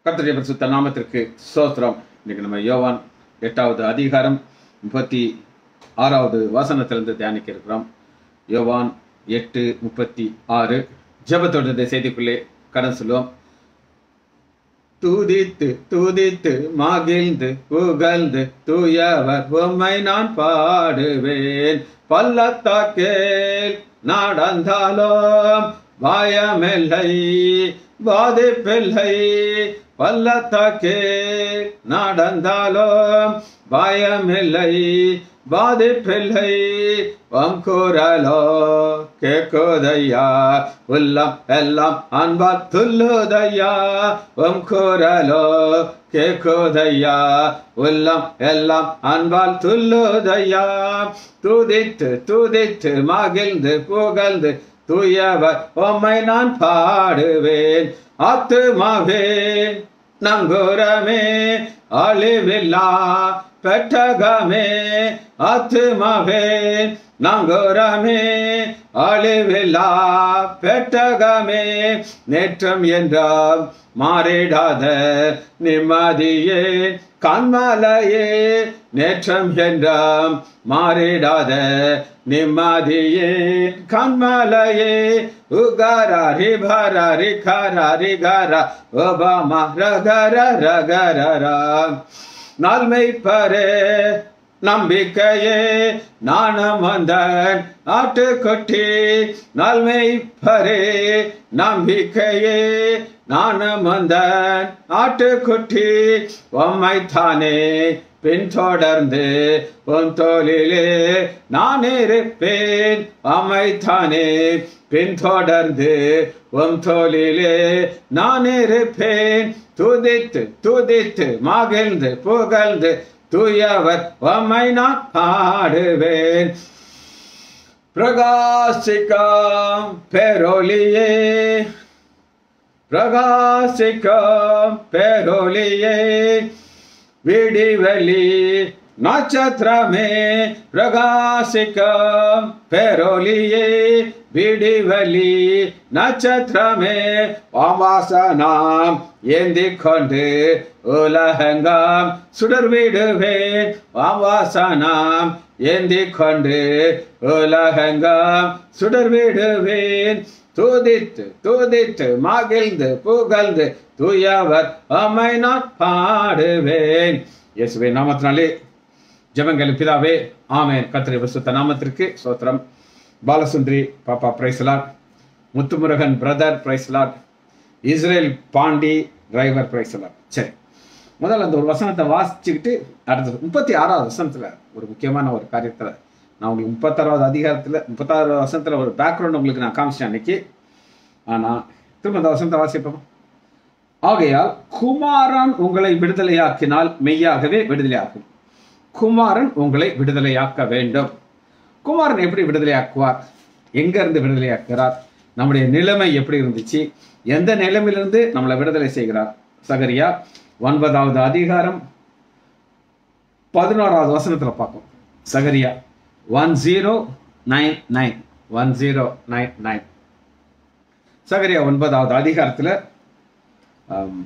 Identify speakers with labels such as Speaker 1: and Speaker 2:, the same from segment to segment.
Speaker 1: கர்த்தருடைய பரிசுத்த நாமத்திற்கு சோத்திரம் இன்னைக்கு நம்ம யோவான் எட்டாவது அதிகாரம் முப்பத்தி ஆறாவது வசனத்திலிருந்து தியானிக்க இருக்கிறோம் யோவான் எட்டு முப்பத்தி ஆறு ஜெபத்தோடு இந்த செய்திக்குள்ளே கடன் சொல்லுவோம் துதித்து துதித்து மகிழ்ந்து புகழ்ந்து தூயவர் உம்மை நான் பாடுவேன் பள்ளத்தாக்கேல் நடந்தாலும் பயமில்லை பாதிப்பில்லை பள்ளத்தாக்கேல் நடந்தாலும் பயமில்லை பாதிப்பில்லை வம் குரலோ கேட்குதையா உள்ளம் எல்லாம் அன்பா துல்லுதையா வம் குரலோ கேட்குதையா உள்ளம் எல்லாம் அன்பால் துல்லுதையா துதித்து துதித்து மகிழ்ந்து புகழ்ந்து தூயவர் உம்மை நான் பாடுவேன் ஆத்துமாவேன் நங்குரமே அழிவில்லா பெட்டகமே ஆத்துமாவே நங்குரமே அழிவில்லா பெட்டகமே நேற்றம் என்றாம் மாறிடாத நிம்மதியே கண்மலையே நேற்றம் என்றாம் மாறிடாத நிம்மதியே கண்மலையே உகராரி பராரி கராரி கரா ஒபாமா ரகர ரகரரா நல்மை பரே நம்பிக்கையே நாணம் வந்தன் ஆட்டுக்குட்டி நல்மை பரே நம்பிக்கையே நாணம் வந்தன் ஆட்டுக்குட்டி உம்மை தானே பின்தொடர்ந்து உன் தோளிலே நான் இருப்பேன் அம்மை தானே பின்தொடர்ந்து உன் தோளிலே நான் இருப்பேன் துதித்து துதித்து மகிழ்ந்து புகழ்ந்து தூயவர் உம்மை நான் பாடுவேன் பிரகாசிக்கம் பெரோலியே பிரகாசிக்கம் பெரோலியே விடிவெளி நட்சத்திரமே பிரகாசிக்கம் பெரோலியே விடிவெளி நட்சத்திரமே வாமாசனாம் ஏந்தி கொண்டு உலகங்காம் சுடர் விடுவேன் வாமாசனாம் ஏந்தி கொண்டு உலகங்காம் சுடர் விடுவேன் துதித்து துதித்து மகிழ்ந்து புகழ்ந்து தூயவர் அம்மை நான் பாடுவேன் இயேசுவே நாமத்தினாலே ஜெபங்கள் பிதாவே ஆமேன் கத்திரி விசுத்த நாமத்திற்கு சோத்திரம் பாலசுந்தரி பாப்பா praise Lord Muthumurugan brother praise Lord Israel Pandi driver praise Lord சரி முதல்ல அந்த ஒரு வசனத்தை வாசிச்சுக்கிட்டு அடுத்தது முப்பத்தி ஆறாவது வசனத்தில் ஒரு முக்கியமான ஒரு காரியத்தில் நான் உங்களுக்கு முப்பத்தாறாவது அதிகாரத்தில் முப்பத்தாறாவது வசனத்தில் ஒரு பேக்ரவுண்ட் உங்களுக்கு நான் காமிச்சேன் அன்னைக்கு ஆனால் திரும்ப அந்த வசனத்தை வாசிப்போம் ஆகையால் குமாரன் உங்களை விடுதலையாக்கினால் மெய்யாகவே விடுதலையாகும் குமாரன் உங்களை விடுதலையாக்க வேண்டும் குமாரன் எப்படி விடுதலையாக்குவார் எங்க இருந்து விடுதலையாக்குகிறார் நம்முடைய நிலைமை எப்படி இருந்துச்சு எந்த நிலைமையிலிருந்து நம்மளை விடுதலை செய்கிறார் சகரியா ஒன்பதாவது அதிகாரம் பதினோராவது வசனத்துல பார்ப்போம் சகரியா one zero nine nine one zero nine nine சகரியா ஒன்பதாவது அதிகாரத்துல ஆம்,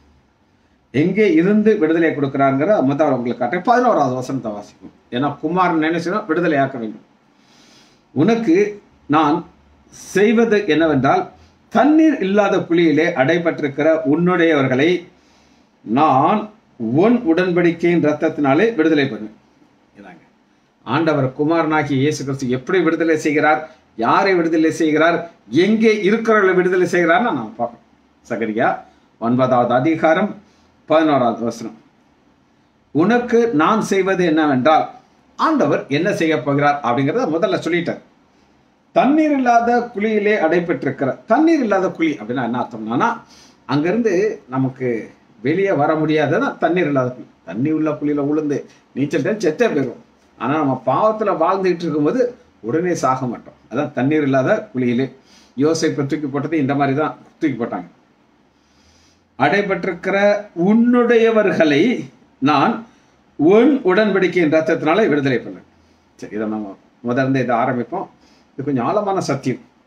Speaker 1: எங்கே இருந்து விடுதலை கொடுக்குறாங்கிற முதல் உங்களுக்கு காட்டுறேன் பதினோராவது வசனத்தை வாசிக்கும் ஏன்னா குமாரன் நினைச்சுனா விடுதலையாக்க வேண்டும் உனக்கு நான் செய்வது என்னவென்றால் தண்ணீர் இல்லாத குழியிலே அடைபட்டிருக்கிற உன்னுடையவர்களை நான் உன் உடன்படிக்கையின் ரத்தத்தினாலே விடுதலை பண்ணுவேன் இதாங்க ஆண்டவர் குமாரனாகிய இயேசு கிறிஸ்து எப்படி விடுதலை செய்கிறார் யாரை விடுதலை செய்கிறார் எங்கே இருக்கிறவர்களை விடுதலை செய்கிறார்னு நாம் பார்க்கணும் சகரியா ஒன்பதாவது அதிகாரம் பதினோராவது வசனம் உனக்கு நான் செய்வது என்னவென்றால் ஆண்டவர் என்ன செய்ய போகிறார் அப்படிங்கிறத முதல்ல சொல்லிட்டார் தண்ணீர் இல்லாத குழியிலே அடைபெற்றிருக்கிற தண்ணீர் இல்லாத குழி அப்படின்னா என்ன அர்த்தம்னா அங்கிருந்து நமக்கு வெளியே வர முடியாதுன்னா தண்ணீர் இல்லாத குழி தண்ணி உள்ள குழியில உளுந்து நீச்சல் தான் செத்தே போயிடும் ஆனா நம்ம பாவத்துல வாழ்ந்துகிட்டு இருக்கும்போது உடனே சாக மாட்டோம் அதான் தண்ணீர் இல்லாத குழியிலே யோசிப்பை தூக்கி போட்டது இந்த மாதிரி தான் தூக்கி போட்டாங்க அடைபட்டிருக்கிற உன்னுடையவர்களை நான் உன் உடன்படிக்கையின் ரத்தத்தினால விடுதலை பண்ணேன் சரி இதை நம்ம முதல்ல இதை ஆரம்பிப்போம் இது கொஞ்சம் ஆழமான சத்தியம்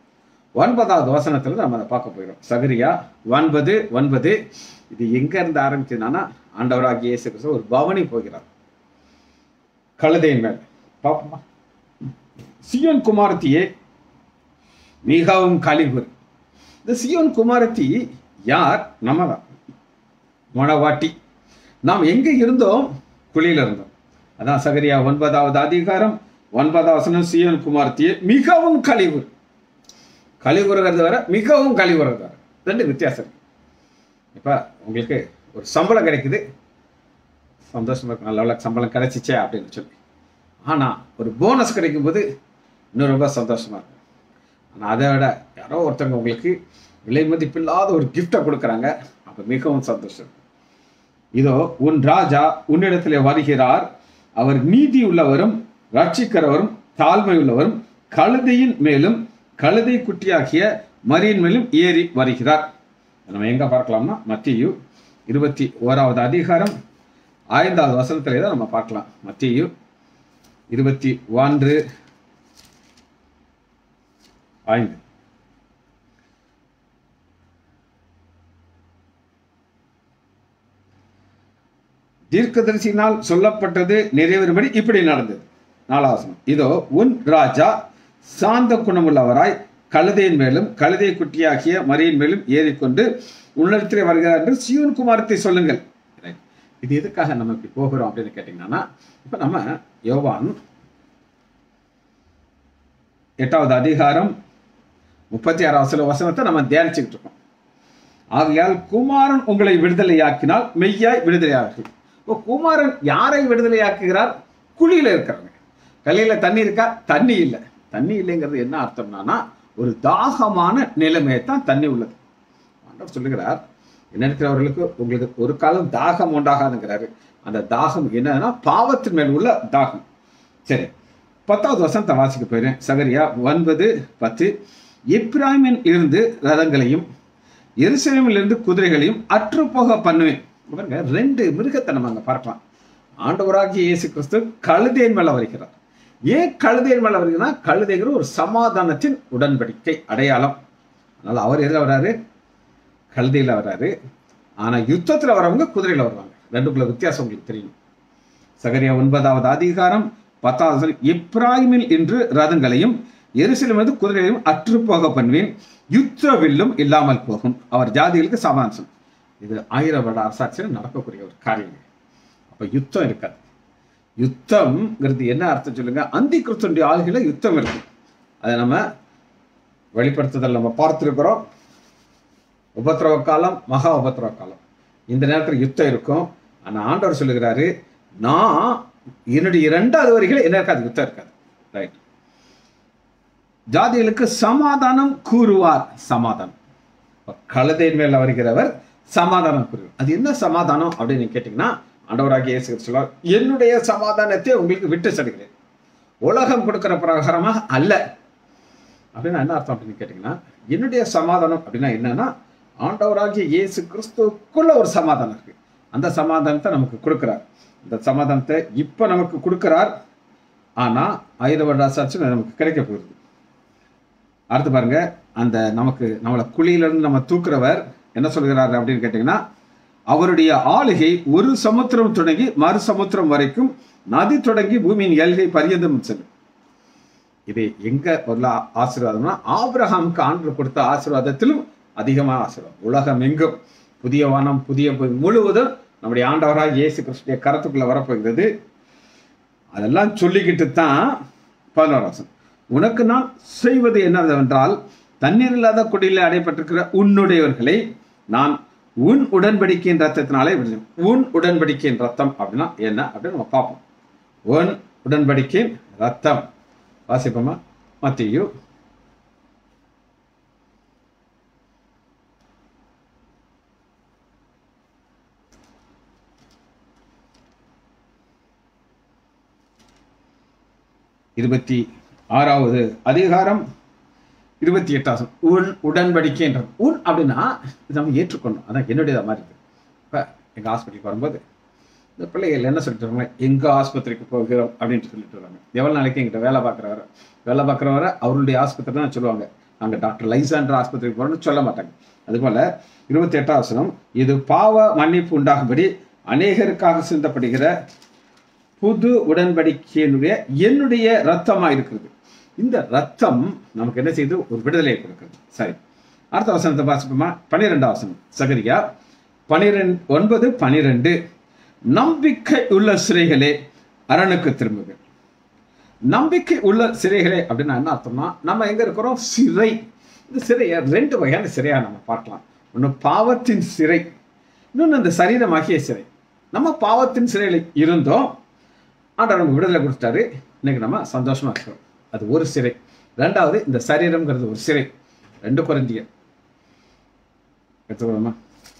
Speaker 1: ஒன்பதாவது வசனத்துல நம்ம அதை பார்க்க போயிடும் சகரியா ஒன்பது ஒன்பது இது எங்க இருந்து ஆரம்பிச்சதுன்னா ஆண்டவராகிய இயேசு கிறிஸ்து ஒரு பவனி போகிறார் கழுதையின் மேல் பாப்போமா சியோன் குமாரத்தியே மிகவும் கலிபுர் இந்த சியோன் குமாரத்தி யார் நம்ம தான் மணவாட்டி நாம் எங்க இருந்தோம் குழியில இருந்தோம் அதான் சகரியா ஒன்பதாவது அதிகாரம் ஒன்பதாவது வசனம் சியோன் குமாரத்தியே மிகவும் கலிபுர் கழிவுறது வர மிகவும் கழிவுறது வர ரெண்டு வித்தியாசம் இருக்கு இப்போ உங்களுக்கு ஒரு சம்பளம் கிடைக்குது சந்தோஷமா இருக்கும் நல்ல வேளை சம்பளம் கிடைச்சிச்சே அப்படின்னு சொல்லி ஆனால் ஒரு போனஸ் கிடைக்கும் போது இன்னும் ரொம்ப சந்தோஷமா இருக்கும் ஆனால் அதை விட யாரோ ஒருத்தவங்க உங்களுக்கு விலை மதிப்பில்லாத ஒரு கிஃப்டை கொடுக்குறாங்க அப்போ மிகவும் சந்தோஷம் இதோ உன் ராஜா உன்னிடத்திலே வருகிறார் அவர் நீதி உள்ளவரும் ரட்சிக்கிறவரும் தாழ்மை உள்ளவரும் கழுதையின் மேலும் கழுதை குட்டியாகிய மரியின் மேலும் ஏறி வருகிறார் நம்ம எங்க பார்க்கலாம்னா மத்தியு இருபத்தி ஓராவது அதிகாரம் ஐந்தாவது வசனத்திலே தான் நம்ம பார்க்கலாம் மத்தியு இருபத்தி ஒன்று ஐந்து தீர்க்கதரிசியினால் சொல்லப்பட்டது நிறைவேறும்படி இப்படி நடந்தது நாலாவசனம் இதோ உன் ராஜா சாந்த குணமுள்ளவராய் கழுதையின் மேலும் கழுதை குட்டியாகிய மரியின் மேலும் ஏறிக்கொண்டு உன்னிடத்திலே வருகிறார் என்று சியூன் குமாரத்தை சொல்லுங்கள் Right. இது எதுக்காக நம்ம இப்படி போகிறோம் அப்படின்னு கேட்டீங்கன்னா இப்ப நம்ம யோவான் எட்டாவது அதிகாரம் முப்பத்தி ஆறாவது சில வசனத்தை நம்ம தியானிச்சுக்கிட்டு இருக்கோம் ஆகையால் குமாரன் உங்களை விடுதலையாக்கினால் மெய்யாய் விடுதலையாகும் இப்போ குமாரன் யாரை விடுதலையாக்குகிறார் குழியில இருக்கிறவங்க கல்லையில தண்ணி இருக்கா தண்ணி இல்லை தண்ணி இல்லைங்கிறது என்ன அர்த்தம்னா ஒரு தாகமான நிலைமையை தான் தண்ணி உள்ளது ஆண்டவர் சொல்லுகிறார் என்ன இருக்கிறவர்களுக்கு உங்களுக்கு ஒரு காலம் தாகம் உண்டாகாதுங்கிறாரு அந்த தாகம் என்னன்னா பாவத்தின் மேல் உள்ள தாகம் சரி பத்தாவது வசனத்தை வாசிக்க போயிடுறேன் சகரியா ஒன்பது பத்து இப்ராஹிமின் இருந்து ரதங்களையும் எருசலேமில் இருந்து குதிரைகளையும் அற்று போக பண்ணுவேன் பாருங்க ரெண்டு மிருகத்தை நம்ம அங்க பார்க்கலாம் ஆண்டவராகிய இயேசு கிறிஸ்து கழுதையின் மேல வருகிறார் ஏன் கழுதையின் மேல வருகிறா கழுதைங்கிற ஒரு சமாதானத்தின் உடன்படிக்கை அடையாளம் அதனால அவர் எதில் வர்றாரு கழுதையில வர்றாரு ஆனா யுத்தத்துல வரவங்க குதிரையில வருவாங்க ரெண்டுக்குள்ள வித்தியாசம் உங்களுக்கு தெரியும் சகரியா ஒன்பதாவது அதிகாரம் பத்தாவது வசனம், இப்ராஹிமில் இன்று ரதங்களையும் எருசலேமிலிருந்து குதிரைகளையும் அற்று போக பண்ணுவேன் யுத்த வில்லும் இல்லாமல் போகும் அவர் ஜாதிகளுக்கு சமாதானம் இது ஆயிரம் வருட அரசாட்சியில் நடக்கக்கூடிய ஒரு காரியம் அப்ப யுத்தம் இருக்காது யுத்தம்ங்கிறது என்ன அர்த்தம் சொல்லுங்க அந்தி கிறிஸ்தனுடைய ஆளுகையில யுத்தம் இருக்கு அதை நம்ம வெளிப்படுத்துதல் நம்ம பார்த்திருக்கிறோம் உபத்திரவ காலம் மகா உபத்திரவ காலம் இந்த நேரத்தில் யுத்தம் இருக்கும் ஆனா ஆண்டவர் சொல்லுகிறாரு நான் என்னுடைய இரண்டாவது வரிகள் என்ன இருக்காது யுத்தம் இருக்காது ரைட் ஜாதிகளுக்கு சமாதானம் கூறுவார் சமாதானம் இப்ப கழுதையின் மேல வருகிறவர் சமாதானம் கூறுவார் அது என்ன சமாதானம் அப்படின்னு கேட்டீங்கன்னா ஆண்டவராகிய இயேசு கிறிஸ்து சொல்வார் என்னுடைய சமாதானத்தை உங்களுக்கு விட்டு செல்கிறேன் உலகம் கொடுக்கிற பிரகாரமா அல்ல அப்படின்னா என்ன அர்த்தம் அப்படின்னு கேட்டீங்கன்னா என்னுடைய சமாதானம் அப்படின்னா என்னன்னா ஆண்டவராகிய இயேசு கிறிஸ்துக்குள்ள ஒரு சமாதானம் இருக்கு அந்த சமாதானத்தை நமக்கு கொடுக்கிறார் அந்த சமாதானத்தை இப்ப நமக்கு கொடுக்கிறார் ஆனா ஆயுத வருடாசாட்சி நமக்கு கிடைக்க போகுது அடுத்து பாருங்க அந்த நமக்கு நம்மளை குழியிலிருந்து நம்ம தூக்குறவர் என்ன சொல்கிறார் அப்படின்னு கேட்டீங்கன்னா அவருடைய ஆளுகை ஒரு சமுத்திரம் தொடங்கி மறு சமுத்திரம் வரைக்கும் நதி தொடங்கி பூமியின் எல்கை பரியந்தம் செல்லும் இது எங்க உள்ள ஆசீர்வாதம்னா ஆபிரகாமுக்கு ஆண்டு கொடுத்த ஆசீர்வாதத்திலும் அதிகமான ஆசீர்வாதம் உலகம் எங்கும் புதிய வானம் புதிய பூமி முழுவதும் நம்முடைய ஆண்டவராக இயேசு கிறிஸ்துடைய கரத்துக்குள்ள வரப்போகிறது அதெல்லாம் சொல்லிக்கிட்டு தான் பதினோராசம் உனக்கு நான் செய்வது என்னவென்றால் தண்ணீர் இல்லாத குடியில் அடைப்பட்டிருக்கிற உன்னுடையவர்களை நான் உன் உடன்படிக்கையின் ரத்தத்தினாலே விடுதேன் உன் உடன்படிக்கையின் ரத்தம் அப்படின்னா என்ன அப்படின்னு நம்ம பார்ப்போம் உன் உடன்படிக்கையின் ரத்தம் வாசிப்போமா மத்தியு இருபத்தி ஆறாவது அதிகாரம் இருபத்தி எட்டாவது உன் உடன்படிக்கைன்றது உன் அப்படின்னா இது நம்ம ஏற்றுக்கொண்டோம் அதான் என்னுடைய மாதிரி இருக்கு இப்போ எங்கள் ஹாஸ்பிட்டலுக்கு வரும்போது இந்த பிள்ளைகள் என்ன சொல்லிட்டு இருக்காங்க எங்கள் ஆஸ்பத்திரிக்கு போகிறோம் அப்படின்ட்டு சொல்லிட்டு வராங்க எவ்வளோ நாளைக்கு எங்கிட்ட வேலை பார்க்குறவர வேலை பார்க்குறவர அவருடைய ஆஸ்பத்திரி தான் சொல்லுவாங்க அங்க டாக்டர் லைசாண்டர் ஆஸ்பத்திரிக்கு போறோம்னு சொல்ல மாட்டாங்க அதுபோல இருபத்தி எட்டாம் வசனம் இது பாவ மன்னிப்பு உண்டாகும்படி அநேகருக்காக சிந்தப்படுகிற புது உடன்படிக்கையினுடைய என்னுடைய ரத்தமா இருக்கிறது இந்த ரத்தம் நமக்கு என்ன செய்யுது ஒரு விடுதலையை கொடுக்கிறது சரி அடுத்த வசனத்தை வாசிப்போமா பன்னிரெண்டாம் வசனம் சகரியா பனிரெண்டு ஒன்பது பனிரெண்டு நம்பிக்கை உள்ள சிறைகளே அரணுக்கு திரும்புகள் நம்பிக்கை உள்ள சிறைகளே அப்படின்னா என்ன அர்த்தம்னா நம்ம எங்க இருக்கிறோம் சிறை இந்த சிறையை ரெண்டு வகையான சிறையா நம்ம பார்க்கலாம் ஒன்று பாவத்தின் சிறை இன்னொன்று அந்த சரீரமாகிய சிறை நம்ம பாவத்தின் சிறையில் இருந்தோம் ஆண்டவர் நமக்கு விடுதலை கொடுத்தாரு இன்னைக்கு நம்ம சந்தோஷமா இருக்கிறோம் அது ஒரு சிறை ரெண்டாவது இந்த சரீரம்ங்கிறது ஒரு சிறை ரெண்டு குறைந்தியர் எடுத்துக்கலாமா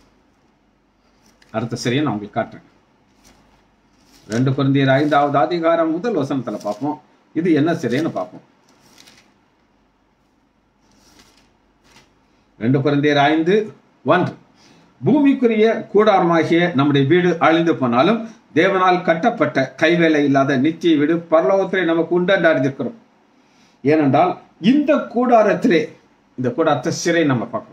Speaker 1: அடுத்த சிறையை நான் உங்களுக்கு காட்டுறேன் ரெண்டு குழந்தையர் ஐந்தாவது அதிகாரம் முதல் வசனத்துல பார்ப்போம் இது என்ன சிறைன்னு பார்ப்போம் ரெண்டு குழந்தையர் ஐந்து ஒன்று பூமிக்குரிய கூடாரமாகிய நம்முடைய வீடு அழிந்து போனாலும் தேவனால் கட்டப்பட்ட கைவேலை இல்லாத நித்திய வீடு பரலோகத்திலே நமக்கு உண்டு என்று அறிந்திருக்கிறோம் ஏனென்றால் இந்த கூடாரத்திலே இந்த கூடாரத்தை சிறை நம்ம பார்க்கிறோம்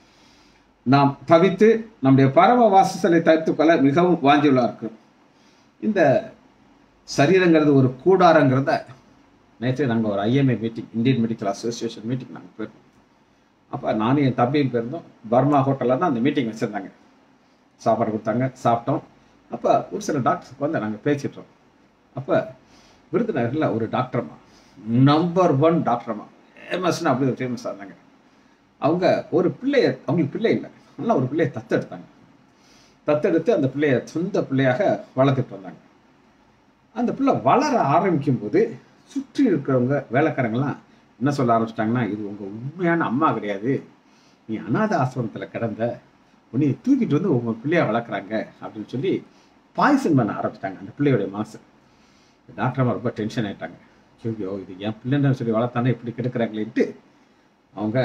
Speaker 1: நாம் தவித்து நம்முடைய பரம வாசலை தவித்துக் கொள்ள மிகவும் வாஞ்சியுள்ளா இருக்கிறோம் இந்த சரீரங்கிறது ஒரு கூடாரங்கிறத நேற்று நாங்கள் ஒரு IMA meeting Indian medical association meeting நாங்கள் போயிருந்தோம் அப்போ நானும் என் தம்பியும் போயிருந்தோம் பர்மா ஹோட்டலில் தான் அந்த மீட்டிங் வச்சுருந்தாங்க சாப்பாடு கொடுத்தாங்க சாப்பிட்டோம் அப்போ ஒரு சில டாக்டர்ஸ்க்கு வந்து நாங்கள் பேசிட்டோம் அப்போ விருதுநகரில் ஒரு டாக்டர்மா நம்பர் ஒன் டாக்டர்மா ஃபேமஸ்னு அப்படி ஒரு ஃபேமஸாக இருந்தாங்க அவங்க ஒரு பிள்ளைய அவங்களுக்கு பிள்ளை இல்லை நல்லா ஒரு பிள்ளையை தத்தெடுத்தாங்க தத்தெடுத்து அந்த பிள்ளைய சொந்த பிள்ளையாக வளர்த்துட்டு வந்தாங்க அந்த பிள்ளை வளர ஆரம்பிக்கும் போது சுற்றி இருக்கிறவங்க வேலைக்காரங்களாம் என்ன சொல்ல ஆரம்பிச்சிட்டாங்கன்னா இது உங்கள் உண்மையான அம்மா கிடையாது நீ அநாத ஆசிரமத்தில் கிடந்த உன்னை தூக்கிட்டு வந்து உங்கள் பிள்ளைய வளர்க்குறாங்க அப்படின்னு சொல்லி பாய்சன் பண்ண ஆரம்பிச்சிட்டாங்க அந்த பிள்ளையோடைய மனசு டாக்டர் ரொம்ப டென்ஷன் ஆயிட்டாங்க ஐயோ இது என் பிள்ளைன்னு சொல்லி வளர்த்தானே இப்படி கெடுக்கிறாங்களேன்ட்டு அவங்க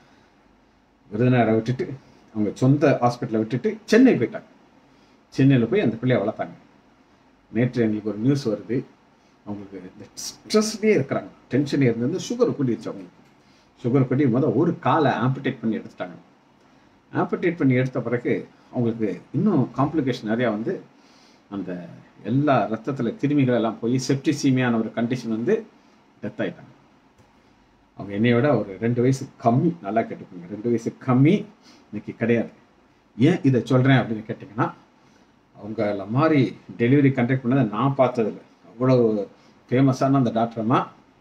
Speaker 1: விருதுநகரை விட்டுட்டு அவங்க சொந்த ஹாஸ்பிட்டலை விட்டுட்டு சென்னை போயிட்டாங்க சென்னையில் போய் அந்த பிள்ளைய வளர்த்தாங்க நேற்று எங்களுக்கு ஒரு நியூஸ் வருது அவங்களுக்கு இந்த ஸ்ட்ரெஸ்லேயே இருக்கிறாங்க டென்ஷன் இருந்து சுகர் கூட்டிடுச்சு அவங்களுக்கு சுகர் கூட்டி முதல் ஒரு காலை ஆம்பிடேட் பண்ணி எடுத்துட்டாங்க ஆம்பிடேட் பண்ணி எடுத்த பிறகு அவங்களுக்கு இன்னும் காம்ப்ளிகேஷன் நிறையா வந்து அந்த எல்லா ரத்தத்தில் கிருமிகள் எல்லாம் போய் செப்டிசீமியான ஒரு கண்டிஷன் வந்து டெத் ஆயிட்டாங்க அவங்க என்னையோட ஒரு ரெண்டு வயசு கம்மி நல்லா கேட்டுக்கோங்க ரெண்டு வயசு கம்மி இன்னைக்கு கிடையாது ஏன் இதை சொல்கிறேன் அப்படின்னு கேட்டிங்கன்னா அவங்கள மாதிரி டெலிவரி கண்டக்ட் பண்ணதை நான் பார்த்ததில்ல அவ்வளோ ஃபேமஸான அந்த டாக்டர்மா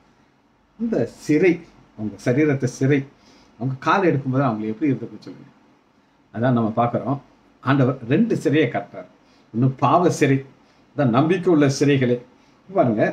Speaker 1: அந்த சிறை அவங்க சரீரத்தை சிறை அவங்க கால் எடுக்கும்போது அவங்களை எப்படி இருக்குன்னு சொல்லுங்க அதான் நம்ம பார்க்குறோம் ஆண்டவர் ரெண்டு சிறையை காட்டுறார் இன்னும் பாவ சிறை அதான் நம்பிக்கை உள்ள சிறைகளே பாருங்க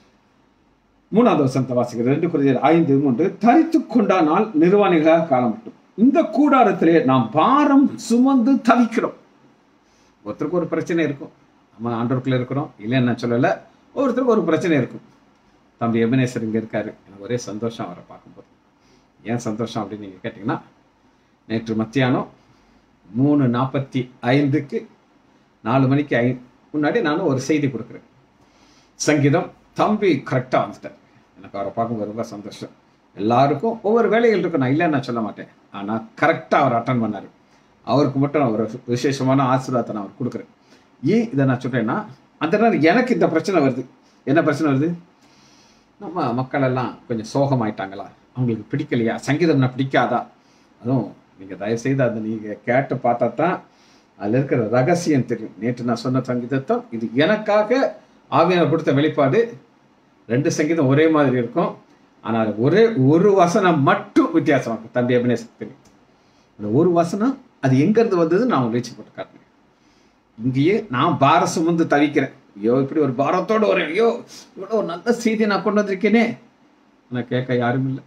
Speaker 1: மூணாவது வசனத்தை வாசிக்கிறது ரெண்டு குறைஞ்சர் ஐந்து மூன்று தரித்து கொண்டானால் நிர்வாணிகளாக காலம் மட்டும் இந்த கூடாரத்திலே நாம் பாரம் சுமந்து தவிக்கிறோம் ஒருத்தருக்கு ஒரு பிரச்சனை இருக்கும் நம்ம ஆண்டவருக்குள்ள இருக்கிறோம் இல்லைன்னு நான் சொல்லலை ஒவ்வொருத்தருக்கும் ஒரு பிரச்சனை இருக்கும் தம்பி எபனேசர் இங்கே இருக்காரு எனக்கு ஒரே சந்தோஷம் அவரை பார்க்கும்போது ஏன் சந்தோஷம் அப்படின்னு நீங்கள் கேட்டிங்கன்னா நேற்று மத்தியானம் மூணு நாற்பத்தி ஐந்துக்கு நாலு மணிக்கு ஐ முன்னாடி நானும் ஒரு செய்தி கொடுக்குறேன் சங்கீதம் தம்பி கரெக்டாக வந்துட்டார் எனக்கு அவரை பார்க்கும்போது ரொம்ப சந்தோஷம் எல்லாருக்கும் ஒவ்வொரு வேலைகள் இருக்கும் நான் இல்லைன்னு நான் சொல்ல மாட்டேன் ஆனால் கரெக்டாக அவர் அட்டன் பண்ணார் அவருக்கு மட்டும் நான் ஒரு விசேஷமான ஆசீர்வாதத்தை நான் அவர் கொடுக்குறேன் ஏன் இதை நான் சொல்கிறேன்னா அந்த நேரம் எனக்கு இந்த பிரச்சனை வருது என்ன பிரச்சனை வருது நம்ம மக்கள் எல்லாம் கொஞ்சம் சோகமாயிட்டாங்களா அவங்களுக்கு பிடிக்கலையா சங்கீதம்னா பிடிக்காதா அதுவும் நீங்கள் தயவுசெய்து அதை நீங்கள் கேட்டு பார்த்தா தான் அதில் இருக்கிற ரகசியம் தெரியும் நேற்று நான் சொன்ன சங்கீதத்தம் இது எனக்காக ஆவியானவர் கொடுத்த வெளிப்பாடு ரெண்டு சங்கீதம் ஒரே மாதிரி இருக்கும் ஆனால் ஒரே ஒரு வசனம் மட்டும் வித்தியாசம் இருக்கும் தம்பி அபிநேசத்துக்கு தெரியும் அந்த ஒரு வசனம் அது எங்கேருந்து வந்தது நான் முயற்சி போட்டு காட்டினேன் இங்கேயே நான் பார சுமந்து தவிக்கிறேன் ஐயோ இப்படி ஒரு பாரத்தோட ஒரு ஐயோ இவ்வளோ ஒரு நல்ல செய்தி நான் கொண்டு வந்திருக்கேனே நான் கேட்க யாரும் இல்லை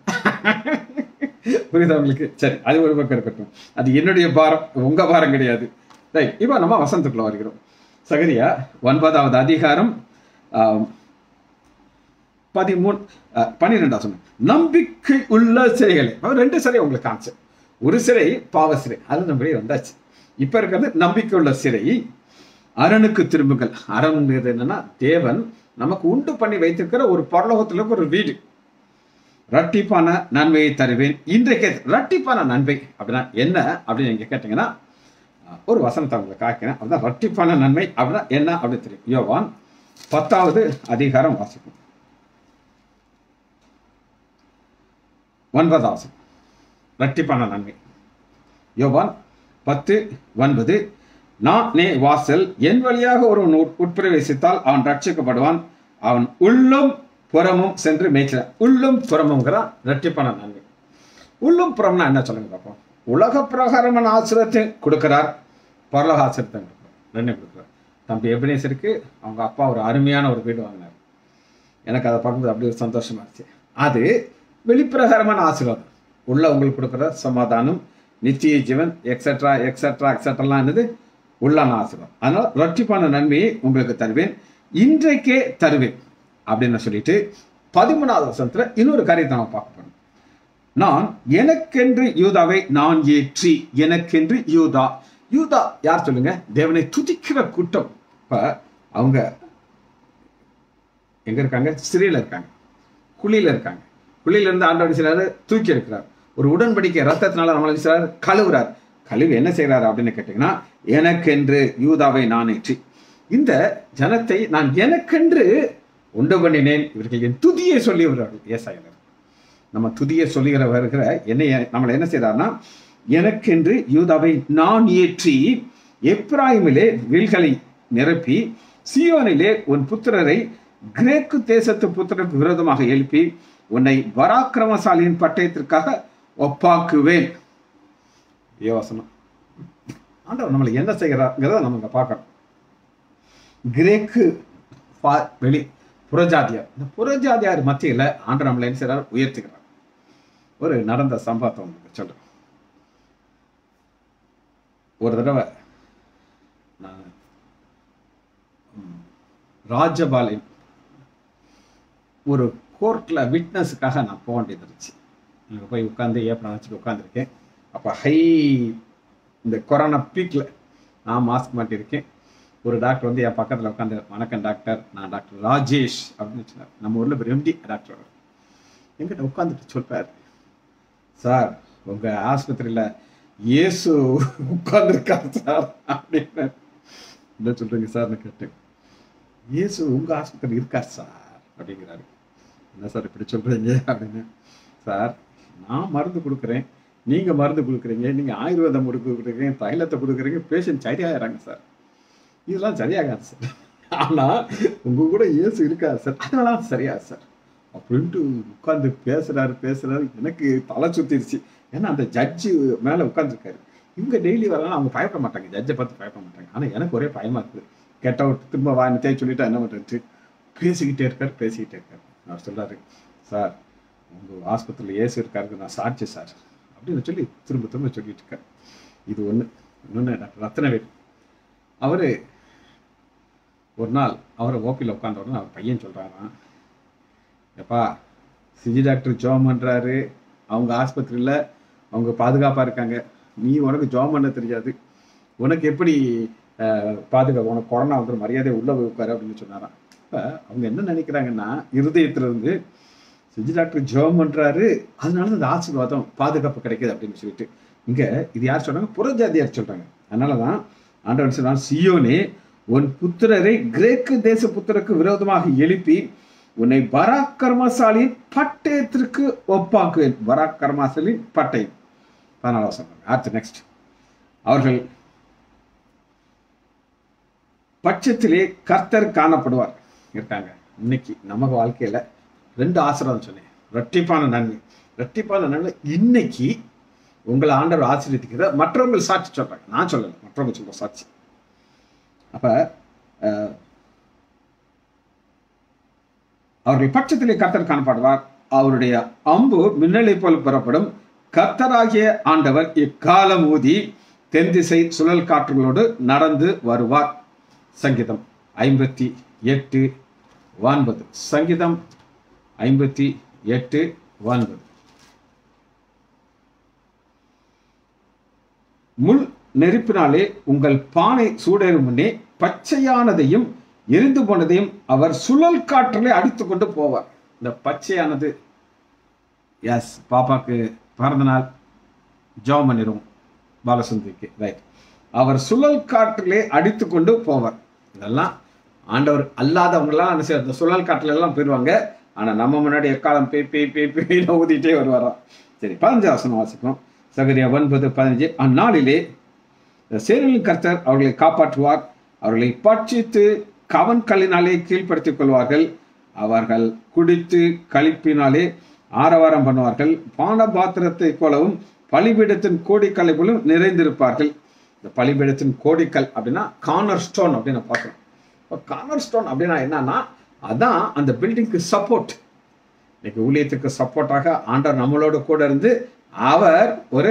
Speaker 1: புரியுதா உங்களுக்கு சரி அது ஒரு பக்கம் இருக்கட்டும் அது என்னுடைய பாரம் உங்க பாரம் கிடையாது ரைட் இப்போ நம்ம வசந்தத்துக்குள்ள வருகிறோம் சகரியா ஒன்பதாவது அதிகாரம் ஆம், பதிமூணு பன்னிரெண்டாம் சொன்ன நம்பிக்கை உள்ள சிறைகளை அவர் ரெண்டு சிறை உங்களுக்கு காமிச்சேன் ஒரு சிறை பாவ சிறை அது நம்ம வந்தாச்சு இப்ப இருக்கிறது நம்பிக்கை உள்ள சிறை அரணுக்கு திரும்புங்கள் அரண்ங்கிறது என்னன்னா தேவன் நமக்கு உண்டு பண்ணி வைத்திருக்கிற ஒரு பரலோகத்துல இருக்கிற ஒரு வீடு ரட்டிப்பான நன்மையை தருவேன் இன்றைக்கு ரட்டிப்பான நன்மை அப்படின்னா என்ன அப்படின்னு நீங்க கேட்டீங்கன்னா ஒரு வசனத்தை உங்களுக்கு காக்கிறேன் அதுதான் ரட்டிப்பான நன்மை அப்படின்னா என்ன அப்படின்னு தெரியும் யோவான் பத்தாவது அதிகாரம் வாசிக்கும் ஒன்பதாவது வசனம் ரட்டிப்பான நன்மை யோவான் பத்து ஒன்பது நான் நே வாசல் என் வழியாக ஒருவன் உட்- உட்பிரவேசித்தால் அவன் ரட்சிக்கப்படுவான் அவன் உள்ளும் புறமும் சென்று மேய்ச்சல் உள்ளும் புறமுங்கிறான் ரட்டிப்பான நன்மை உள்ளும் புறம்னா என்ன சொல்லுங்க பார்ப்போம் உலக பிரகாரமான ஆசிரியத்தை கொடுக்கிறார் பரலோக ஆசிரியத்தை கொடுக்கிறார் ரெண்டும் கொடுக்கிறார் தம்பி எபினேசருக்கு அவங்க அப்பா ஒரு அருமையான ஒரு வீடு வாங்கினார் எனக்கு அதை பார்க்கும்போது அப்படி ஒரு சந்தோஷமா இருந்துச்சு அது வெளிப்பிரகாரமான ஆசீர்வாதம் உள்ள உங்களுக்கு கொடுக்குற சமாதானம் நித்திய ஜீவன் எக்ஸெட்ரா எக்ஸெட்ரா எக்ஸெட்ராலாம் என்னது உள்ளான ஆசீர்வாதம் அதனால ரட்டிப்பான நன்மையை உங்களுக்கு தருவேன் இன்றைக்கே தருவேன் அப்படின்னு சொல்லிட்டு பதிமூணாவது வசனத்துல இன்னொரு காரியத்தை நம்ம பார்க்க போறோம் நான் எனக்கென்று யூதாவை நான் ஏற்றி எனக்கென்று யூதா யூதா யார் சொல்லுங்க தேவனை துதிக்கிற கூட்டம் இப்ப அவங்க எங்க இருக்காங்க சிறையில் இருக்காங்க குழியில இருக்காங்க குழியில இருந்து ஆண்டவர் செய்றாரு தூக்கி இருக்கிறார் ஒரு உடன்படிக்கை ரத்தத்தினால நம்மளை என்ன செய்றாரு கழுவுறார் கழுவி என்ன செய்றாரு அப்படின்னு கேட்டீங்கன்னா எனக்கென்று யூதாவை நான் ஏற்றி இந்த ஜனத்தை நான் எனக்கென்று உண்டு பண்ணினேன் இவர்கள் என் துதியை சொல்லி வருவார்கள் ஏசாயனர் நம்ம துதியை சொல்லுகிற வருகிற என்னைய நம்மளை என்ன செய்றாருன்னா எனக்கென்று யூதாவை நான் ஏற்றி எப்ராயிமிலே வில்களை நிரப்பி சியோனிலே உன் புத்திரரை கிரேக்கு தேசத்து புத்திரருக்கு விரோதமாக எழுப்பி உன்னை பராக்கிரமசாலியின் பட்டயத்திற்காக ஒப்பாக்குவேன் யோசனம் ஆண்டவர் நம்மளை என்ன செய்கிறாங்கிறத நம்ம இங்க பார்க்கணும் கிரேக்கு பா- வெளி புறஜாதியார் இந்த புறஜாதியார் மத்தியில ஆண்டவர் நம்மளை என்ன செய்றார் உயர்த்துகிறார் ஒரு நடந்த சம்பவத்தை உங்களுக்கு சொல்றேன் ஒரு தடவை நான் ம், ராஜபாளையம் ஒரு கோர்ட்ல விட்னஸுக்காக நான் போக வேண்டியது இருந்துச்சு அங்கே போய் உட்காந்து ஏப்ரல் வச்சுட்டு உட்காந்துருக்கேன் அப்போ ஹை இந்த கொரோனா பீக்கில் நான் மாஸ்க் மாட்டியிருக்கேன் ஒரு டாக்டர் வந்து என் பக்கத்தில் உட்காந்து வணக்கம் டாக்டர் நான் டாக்டர் ராஜேஷ் அப்படின்னு சொன்னார் நம்ம ஊரில் ஒரு எம்டி டாக்டர் அவர். என்கிட்ட உட்காந்துட்டு சொல்றார் சார் உங்க ஆஸ்பத்திரியில இயேசு உட்கார்ந்துருக்கார் சார் அப்படின்னு என்ன சொல்றீங்க சார்னு கேட்டேன் இயேசு உங்க ஆஸ்பத்திரி இருக்கார் சார் அப்படிங்கிறாரு என்ன சார் இப்படி சொல்றீங்க அப்படின்னு சார் நான் மருந்து கொடுக்குறேன் நீங்க மருந்து கொடுக்குறீங்க நீங்க ஆயுர்வேதம் கொடுக்குறீங்க தைலத்தை கொடுக்குறீங்க பேஷண்ட் சரியாயிறாங்க சார் இதெல்லாம் சரியாகாது சார் ஆனா உங்க கூட இயேசு இருக்காரு சார் அதெல்லாம் சரியாது சார் அப்படின்ட்டு உட்கார்ந்து பேசுறாரு பேசுறாரு எனக்கு தலை சுத்திருச்சு ஏன்னா அந்த ஜட்ஜு மேல உட்காந்துருக்காரு இவங்க டெய்லி வரலாம் அவங்க பயப்பட மாட்டாங்க ஜட்ஜை பார்த்து பயப்பட மாட்டாங்க ஆனா எனக்கு ஒரே பயமா இருக்குது கெட்ட விட்டு திரும்ப வா நித்திய சொல்லிட்டா என்ன பண்றது பேசிக்கிட்டே இருக்காரு பேசிக்கிட்டே இருக்காரு அவர் சொல்றாரு சார் உங்க ஆஸ்பத்திரியில் ஏசு இருக்காருக்கு நான் சாட்சி சார் அப்படின்னு சொல்லி திரும்ப திரும்ப சொல்லிட்டு இருக்காரு இது ஒண்ணு இன்னொன்னு டாக்டர் ரத்னவேல் அவரு ஒரு நாள் அவரை ஓபியில் உட்காந்த உடனே அவர் பையன் சொல்றாராம் எப்பா சிஜி டாக்டர் ஜோம் பண்றாரு அவங்க ஆஸ்பத்திரியில் அவங்க பாதுகாப்பாக இருக்காங்க நீ உனக்கு ஜோம் பண்ண தெரியாது உனக்கு எப்படி அஹ், பாதுகாப்பு உனக்கு கொரோனா வந்து மரியாதை உள்ள போய் உட்காரு அப்படின்னு சொன்னாராம் இப்போ அவங்க என்ன நினைக்கிறாங்கன்னா இருதயத்துல இருந்து சிஜி டாக்டர் ஜோம் பண்றாரு அதனால இந்த ஆசீர்வாதம் பாதுகாப்பு கிடைக்குது அப்படின்னு சொல்லிட்டு இங்க இது யார் சொல்றாங்க புறஜாதியார் சொல்றாங்க அதனாலதான் ஆண்டவன் சொல்றான் சியோனே உன் புத்திரரை கிரேக்கு தேச புத்திரருக்கு விரோதமாக எழுப்பி உன்னை பராக்கிரமசாலியின் பட்டயத்திற்கு ஒப்பாக்குவேன் பராக்கிரமசாலியின் பட்டயம் பதினாலாம் சொல்றாங்க அடுத்து நெக்ஸ்ட் அவர்கள் பட்சத்திலே கர்த்தர் காணப்படுவார் இருக்காங்க இன்னைக்கு நமக்கு வாழ்க்கையில ரெண்டு ஆசீர்வாதம் சொன்னேன் ரெட்டிப்பான நன்மை ரெட்டிப்பான நன்மை இன்னைக்கு உங்களை ஆண்டவர் ஆசீர்வதிக்கிற மற்றவங்க சாட்சி சொல்றாங்க நான் சொல்லல மற்றவங்க சொல்ற சாட்சி அப்ப அஹ், அவர்கள் பட்சத்திலே கர்த்தர் காணப்படுவார் அவருடைய அம்பு மின்னலை போல் புறப்படும் கர்த்தராகிய ஆண்டவர் இக்காலம் ஊதி தென் திசை சுழல் காற்றுகளோடு நடந்து வருவார் சங்கீதம் ஐம்பத்தி எட்டு ஒன்பது சங்கீதம் ஐம்பத்தி எட்டு ஒன்பது முள் நெருப்பினாலே உங்கள் பானை சூடேறும் முன்னே பச்சையானதையும் எரிந்து போனதையும் அவர் சுழல் காற்றிலே அடித்து கொண்டு போவார் இந்த பச்சையானது எஸ் பாப்பாக்கு பிறந்த நாள் ஜாப் பண்ணிடுவோம் பாலசுந்தரிக்கு ரைட் அவர் சுழல் காற்றிலே அடித்து கொண்டு போவார் இதெல்லாம் ஆண்டவர் அல்லாதவங்களாம் என்ன செய்ய சுழல் காற்றுல எல்லாம் போயிடுவாங்க ஆனா நம்ம முன்னாடி எக்காலம் பே பே பே பேன்னு ஊதிட்டே வருவாராம் சரி பதினஞ்சு வசனம் வாசிப்போம் சகரியா ஒன்பது பதினஞ்சு அந்நாளிலே சேனலின் கர்த்தர் அவர்களை காப்பாற்றுவார் அவர்களை பட்சித்து கவன் கல்லினாலே கீழ்ப்படுத்திக் கொள்வார்கள் அவர்கள் குடித்து களிப்பினாலே ஆரவாரம் பண்ணுவார்கள் பான பாத்திரத்தை போலவும் பலிபீடத்தின் கோடிக்கல்லை போலும் நிறைந்திருப்பார்கள் இந்த பலிபீடத்தின் கோடிக்கல் அப்படின்னா கார்னர் ஸ்டோன் அப்படின்னு பார்க்குறோம் இப்போ கார்னர் ஸ்டோன் அப்படின்னா என்னன்னா அதான் அந்த பில்டிங்க்கு சப்போர்ட் இன்னைக்கு ஊழியத்துக்கு சப்போர்ட்டாக ஆண்டவர் நம்மளோட கூட இருந்து அவர் ஒரு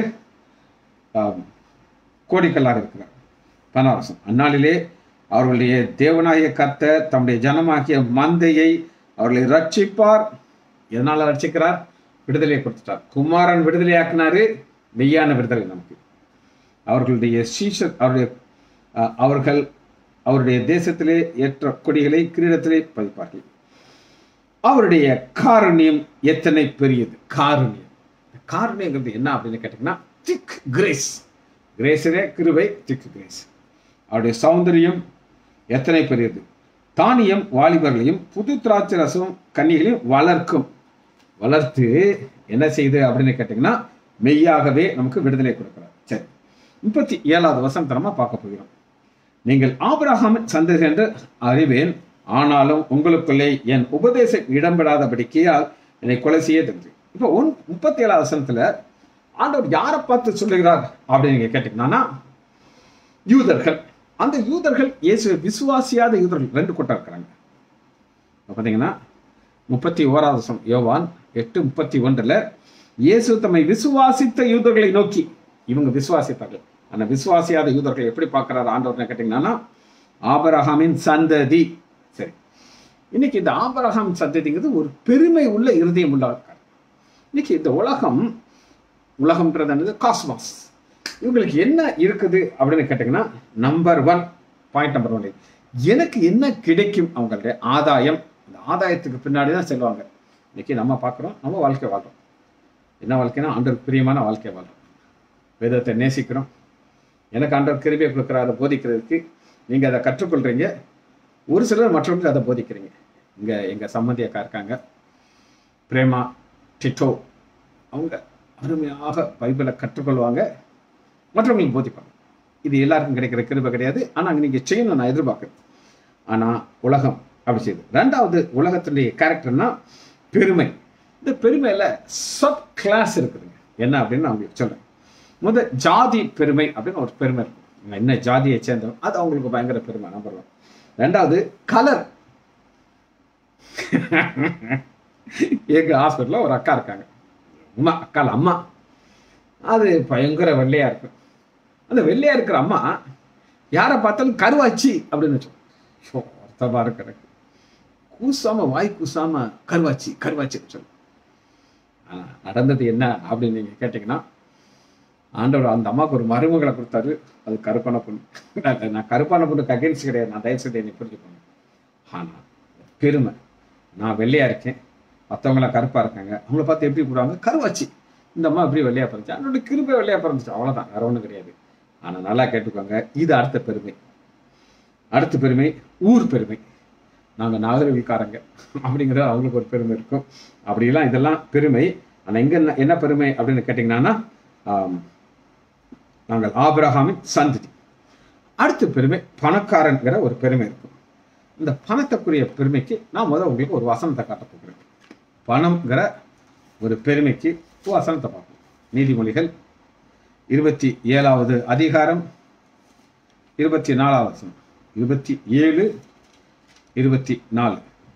Speaker 1: ஆம், கோடிக்கல்லாக இருக்கிறார் பனவரசம் அந்நாளிலே அவர்களுடைய தேவனாகிய கர்த்தர் தம்முடைய ஜனமாகிய மந்தையை அவர்களை ரட்சிப்பார் எதனால ரட்சிக்கிறார் விடுதலையை கொடுத்துட்டார் குமாரன் விடுதலையாக்குனாரு மெய்யான விடுதலை நமக்கு அவர்களுடைய சீஷர் அவருடைய அஹ், அவர்கள் அவருடைய தேசத்திலே ஏற்ற கொடிகளை கிரீடத்திலே பதிப்பார்கள் அவருடைய காருண்யம் எத்தனை பெரியது காருண்யம் காருண்யங்கிறது என்ன அப்படின்னு கேட்டிங்கன்னா திக் கிரேஸ் கிரேஸரே கிருபை திக் கிரேஸ் அவருடைய சௌந்தரியம் எத்தனை பெரியது தானியம் வாலிபர்களையும் புது திராட்சை ரசம் கன்னிகளையும் வளர்க்கும் வளர்த்து என்ன செய்யுது அப்படின்னு கேட்டிங்கன்னா மெய்யாகவே நமக்கு விடுதலை கொடுக்கிறார் சரி முப்பத்தி ஏழாவது வசனத்தை நம்ம பார்க்க போகிறோம் நீங்கள் ஆபிரகாமின் சந்ததி என்று அறிவேன் ஆனாலும் உங்களுக்குள்ளே என் உபதேசம் இடம்பெறாதபடிக்கையால் என்னை கொலை செய்ய தெரிஞ்சு இப்போ ஒன் முப்பத்தி ஏழாவது வசனத்துல ஆண்டவர் யாரை பார்த்து சொல்லுகிறார் அப்படின்னு நீங்க கேட்டீங்கன்னா யூதர்கள் அந்த யூதர்கள் இயேசு விசுவாசியாத யூதர்கள் ரெண்டு கூட்டம் இருக்கிறாங்க இப்ப பார்த்தீங்கன்னா முப்பத்தி ஓராவது வசனம் யோவான் எட்டு முப்பத்தி ஒன்றுல இயேசு தம்மை விசுவாசித்த யூதர்களை நோக்கி இவங்க விசுவாசித்தார்கள் ஆனா விசுவாசியாத யூதர்கள் எப்படி பார்க்கிறார் ஆண்டவர்னு கேட்டீங்கன்னா ஆபரகாமின் சந்ததி சரி இன்னைக்கு இந்த ஆபரகாம் சந்ததிங்கிறது ஒரு பெருமை உள்ள இருதயம் உள்ள ஆட்கள். இன்னைக்கு இந்த உலகம் உலகம்ன்றது என்னது காஸ்மாஸ் இவங்களுக்கு என்ன இருக்குது அப்படின்னு கேட்டிங்கன்னா number one point number one எனக்கு என்ன கிடைக்கும் அவங்களுடைய ஆதாயம் அந்த ஆதாயத்துக்கு பின்னாடி தான் செல்வாங்க இன்னைக்கு நம்ம பார்க்குறோம் நம்ம வாழ்க்கை வாழ்றோம் என்ன வாழ்க்கைனா ஆண்டவர் பிரியமான வாழ்க்கை வாழ்றோம் வேதத்தை நேசிக்கிறோம் எனக்கு ஆண்டவர் கிருபியை கொடுக்குறாரு போதிக்கிறதுக்கு நீங்கள் அதை கற்றுக்கொள்கிறீங்க ஒரு சிலர் மற்றவங்களுக்கு அதை போதிக்கிறீங்க இங்கே எங்கள் சம்மந்தி அக்கா இருக்காங்க பிரேமா டிட்டோ அவங்க அருமையாக பைபிளை கற்றுக்கொள்வாங்க மற்றவங்களுக்கு போதிப்பாங்க இது எல்லாருக்கும் கிடைக்கிற கிருபை கிடையாது ஆனால் நீங்கள் செய்யணும் நான் எதிர்பார்க்குறேன் ஆனால் உலகம் அப்படி செய்யுது ரெண்டாவது உலகத்தினுடைய கேரக்டர்னா பெருமை இந்த பெருமையில் சப் கிளாஸ் இருக்குதுங்க என்ன அப்படின்னு நான் உங்களுக்கு சொல்கிறேன் முத ஜாதி பெருமை அப்படின்னு ஒரு பெருமை இருக்கும் இவங்க என்ன ஜாதியை சேர்ந்தவங்க அது அவங்களுக்கு பயங்கர பெருமை நம்பர் ஒன் ரெண்டாவது கலர் எங்க ஹாஸ்பிட்டலில் ஒரு அக்கா இருக்காங்க அம்மா அக்கால அம்மா அது பயங்கர வெள்ளையா இருக்கும் அந்த வெள்ளையா இருக்கிற அம்மா யாரை பார்த்தாலும் கருவாச்சி அப்படின்னு வச்சோம் ஷோ அர்த்தமா இருக்கு எனக்கு கூசாம வாய் கூசாம கருவாச்சி கருவாச்சி சொல்லு ஆனா, நடந்தது என்ன அப்படின்னு நீங்க கேட்டீங்கன்னா ஆண்டவர் அந்த அம்மாவுக்கு ஒரு மருமகளை கொடுத்தாரு அது கருப்பான பொண்ணு நான் நான் கருப்பான பொண்ணுக்கு அகேன்ஸ்ட் கிடையாது நான் தயவு செய்து என்னை புரிஞ்சுக்கோங்க ஆனா பெருமை நான் வெள்ளையா இருக்கேன் மற்றவங்களாம் கருப்பா இருக்காங்க அவங்கள பார்த்து எப்படி கூடுவாங்க கருவாச்சி இந்த அம்மா எப்படி வெள்ளையா பிறந்துச்சு அவனோட கிருபை வெள்ளையா பிறந்துச்சு அவ்வளவுதான் வேற ஒண்ணும் கிடையாது ஆனா நல்லா கேட்டுக்கோங்க இது அடுத்த பெருமை அடுத்த பெருமை ஊர் பெருமை நாங்க நாகரிகக்காரங்க அப்படிங்கிறது அவங்களுக்கு ஒரு பெருமை இருக்கும் அப்படிலாம் இதெல்லாம் பெருமை ஆனா இங்க என்ன- என்ன பெருமை அப்படின்னு கேட்டீங்கன்னா ஆம், நாங்கள் ஆபிரகாமின் சந்ததி அடுத்த பெருமை பணக்காரங்கிற ஒரு பெருமை இருக்கும் இந்த பணத்துக்குரிய பெருமைக்கு நான் முதல்ல உங்களுக்கு ஒரு வசனத்தை காட்ட போகிறேன் பணம்ங்கிற ஒரு பெருமைக்கு ஒரு வசனத்தை பார்ப்போம் நீதிமொழிகள் இருபத்தி ஏழாவது அதிகாரம் இருபத்தி நாலாவது வசனம் இருபத்தி ஏழு இருபத்தி நாலு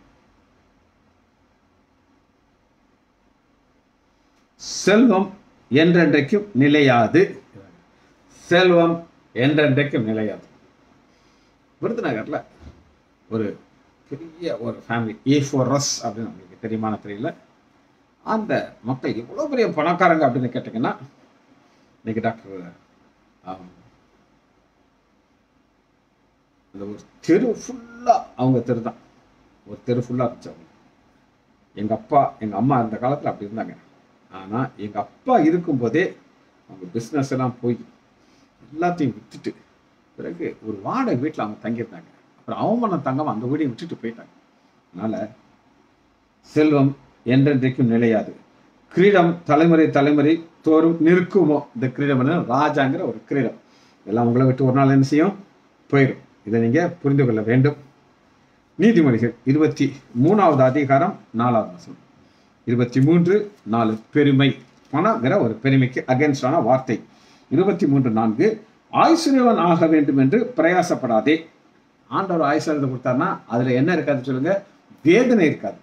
Speaker 1: செல்வம் என்றென்றைக்கும் நிலையாது செல்வம் என்றென்றைக்கும் நிலையாது விருதுநகர்ல ஒரு பெரிய ஒரு ஃபேமிலி ஏ ஃபோர் ரஸ் அப்படின்னு உங்களுக்கு தெரியுமான தெரியல அந்த மக்கள் எவ்வளோ பெரிய பணக்காரங்க அப்படின்னு கேட்டிங்கன்னா இன்னைக்கு டாக்டர் ஆம், அந்த ஒரு தெரு ஃபுல்லாக அவங்க தெரு தான் ஒரு தெரு ஃபுல்லாக இருந்துச்சு அவங்க எங்கள் அப்பா எங்கள் அம்மா இந்த காலத்தில் அப்படி இருந்தாங்க ஆனா எங்க அப்பா இருக்கும்போதே அவங்க பிஸ்னஸ் எல்லாம் போய் எல்லாத்தையும் வித்துட்டு பிறகு ஒரு வாடகை வீட்டில் அவங்க தங்கியிருந்தாங்க அப்புறம் அவமானம் தங்காம அந்த வீடையும் விட்டுட்டு போயிட்டாங்க அதனால செல்வம் என்றென்றைக்கும் நிலையாது கிரீடம் தலைமுறை தலைமுறை தோறும் நிற்குமோ இந்த கிரீடம் என்ன ராஜாங்கிற ஒரு கிரீடம் எல்லாம் உங்களை விட்டு ஒரு நாள் என்ன செய்யும் போயிடும் இதை நீங்க புரிந்து கொள்ள வேண்டும் நீதிமொழிகள் இருபத்தி மூணாவது அதிகாரம் நாலாவது வசனம் இருபத்தி மூன்று நாலு பெருமை பணங்கிற ஒரு பெருமைக்கு அகேன்ஸ்டான வார்த்தை இருபத்தி மூன்று நான்கு ஆயுசுரியவன் ஆக வேண்டும் என்று பிரயாசப்படாதே ஆண்டவர் ஆயுசுரத்தை கொடுத்தாருன்னா அதுல என்ன இருக்காது சொல்லுங்க வேதனை இருக்காது